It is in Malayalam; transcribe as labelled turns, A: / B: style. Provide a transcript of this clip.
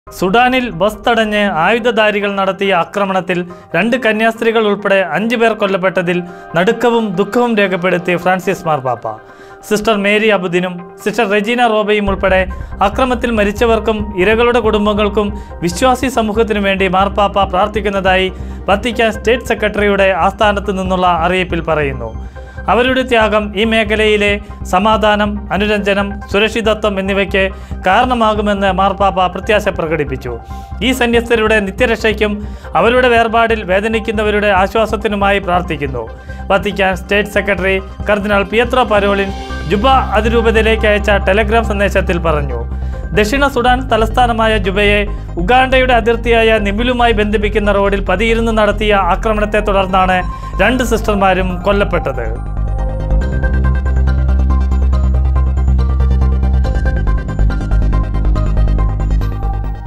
A: സുഡാനിൽ ബസ് തടഞ്ഞ് ആയുധധാരികൾ നടത്തിയ ആക്രമണത്തിൽ രണ്ട് കന്യാസ്ത്രീകൾ ഉൾപ്പെടെ അഞ്ചു പേർ കൊല്ലപ്പെട്ടതിൽ നടുക്കവും ദുഃഖവും രേഖപ്പെടുത്തി ഫ്രാൻസിസ് മാർപ്പാപ്പ സിസ്റ്റർ മേരി അബുദിനും സിസ്റ്റർ റെജീന റോബയും ഉൾപ്പെടെ അക്രമത്തിൽ മരിച്ചവർക്കും ഇരകളുടെ കുടുംബങ്ങൾക്കും വിശ്വാസി സമൂഹത്തിനു വേണ്ടി മാർപ്പാപ്പ പ്രാർത്ഥിക്കുന്നതായി വത്തിക്കാൻ സ്റ്റേറ്റ് സെക്രട്ടറിയുടെ ആസ്ഥാനത്ത് നിന്നുള്ള അറിയിപ്പിൽ പറയുന്നു അവരുടെ ത്യാഗം ഈ മേഖലയിലെ സമാധാനം അനുരഞ്ജനം സുരക്ഷിതത്വം എന്നിവയ്ക്ക് കാരണമാകുമെന്ന് മാർപ്പാപ്പ പ്രത്യാശ പ്രകടിപ്പിച്ചു ഈ സന്യസ്തരുടെ നിത്യരക്ഷയ്ക്കും അവരുടെ വേർപാടിൽ വേദനിക്കുന്നവരുടെ ആശ്വാസത്തിനുമായി പ്രാർത്ഥിക്കുന്നു വത്തിക്കാൻ സ്റ്റേറ്റ് സെക്രട്ടറി കർദിനാൾ പിയത്രോ പരോളിൻ ജുബ അതിരൂപതയിലേക്ക് അയച്ച ടെലഗ്രാം സന്ദേശത്തിൽ പറഞ്ഞു ദക്ഷിണ സുഡാൻ തലസ്ഥാനമായ ജുബയെ ഉഗാണ്ടയുടെ അതിർത്തിയായ നിബിലുമായി ബന്ധിപ്പിക്കുന്ന റോഡിൽ പതിയിരുന്ന് നടത്തിയ ആക്രമണത്തെ തുടർന്നാണ് രണ്ട് സിസ്റ്റർമാരും കൊല്ലപ്പെട്ടത്